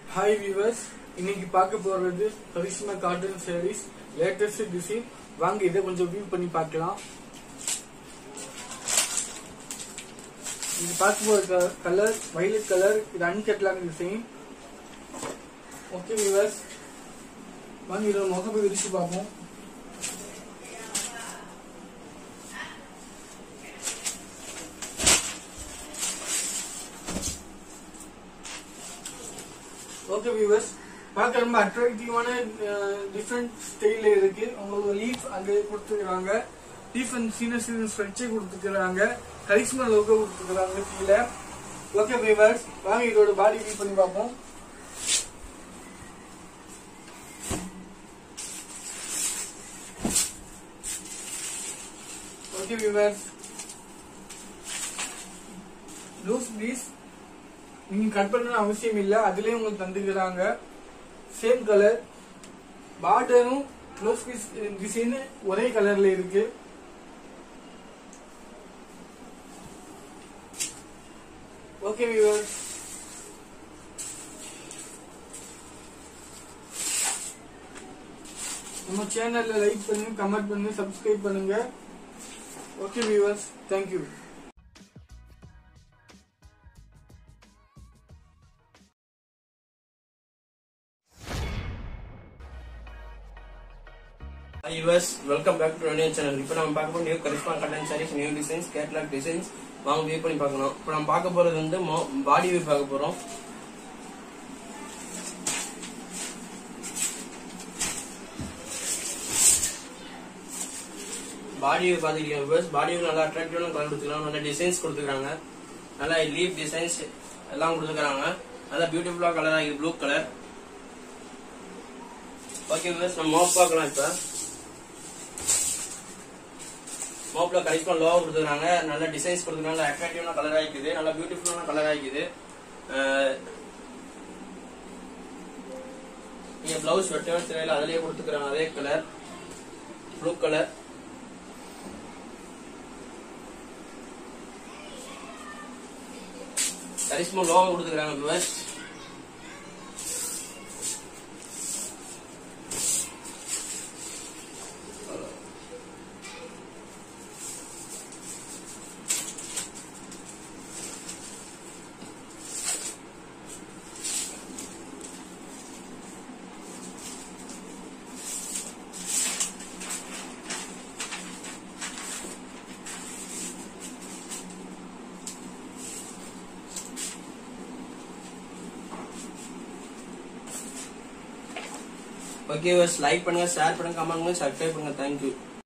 hi viewers இன்னைக்கு பார்க்க போறது Karishma cotton sarees latest design வாங்க இதை கொஞ்சம் வியூ பண்ணி பார்க்கலாம் இது பார்க்க போற கலர் வயலட் கலர் இது அன்கட்லாக டிசைன் ஓகே வியூவர்ஸ் வாங்க இதோட முகப்பை விரிச்சு பார்ப்போம் ஓகே வியூவர்ஸ் பார்க்க ரொம்ப அட்ராக்டிவான டிஃப்ரெண்ட் ஸ்டைல இருக்கு உங்களுக்கு லீஃப் அங்கே கொடுத்துருக்காங்க லீஃப் அண்ட் சின்ன சின்ன ஸ்ட்ரெச்சை கொடுத்துருக்காங்க கரிஷ்மா லோகோ கொடுத்துருக்காங்க கீழே ஓகே வியூவர்ஸ் வாங்க இதோட பாடி வியூ பண்ணி பார்ப்போம் ஓகே வியூவர்ஸ் லூஸ் பீஸ் நீங்க கட் பண்ணணும் அவசியம் இல்ல அதுலயே உங்களுக்கு தந்துக்கிறாங்க சேம் கலர் பார்டரும் க்ளோஸ் பீஸ் டிசைன் ஒரே கலர்ல இருக்கு ஓகே வியூவர்ஸ் நம்ம சேனல்ல லைக் பண்ணுங்க கமெண்ட் பண்ணுங்க சப்ஸ்கிரைப் பண்ணுங்க ஓகே வியூவர்ஸ் தேங்க்யூ ஹாய் யூஎஸ் welcome back to new channel இப்போ நம்ம பார்க்க போகிற new Karishma cotton sarees new designs catalogue designs வாங்க வியூ பண்ணி பார்க்கணும் இப்போ நம்ம பார்க்க போறது வந்து பாடி வியூ பார்க்க போறோம் பாடி வியூ பார்த்துக்கிட்டீங்க யூஎஸ் பாடி வியூ நல்லா அட்ராக்டிவான கலர் கொடுத்துருக்காங்க நல்ல டிசைன்ஸ் கொடுத்துருக்காங்க நல்லா லீப் டிசைன்ஸ் எல்லாம் கொடுத்துருக்காங்க நல்லா பியூட்டிஃபுல்லா கலர் ஆகிது ப்ளூ கலர் ஓகே யூஎஸ் நம்ம மோப் பார்க்கலாம் இப்போ மோப்ல கரிஷ்மா லோவா கொடுத்துருக்காங்க நல்ல டிசைன்ஸ் கொடுத்துருக்காங்க அட்ராக்டிவான கலர் ஆகிக்குது நல்ல பியூட்டிஃபுல்லான கலர் ஆகிக்குது நீங்க பிளவுஸ் வெட்டவே தெரியல அதுலயே கொடுத்துக்கிறாங்க அதே கலர் ப்ளூ கலர் கரிஷ்மா லோவா கொடுத்துக்கிறாங்க விவர்ஸ் ஓகே லைக் பண்ணுங்க ஷேர் பண்ணுங்க கமெண்ட் பண்ணுங்க சப்ஸ்கிரைப் பண்ணுங்க தேங்க்யூ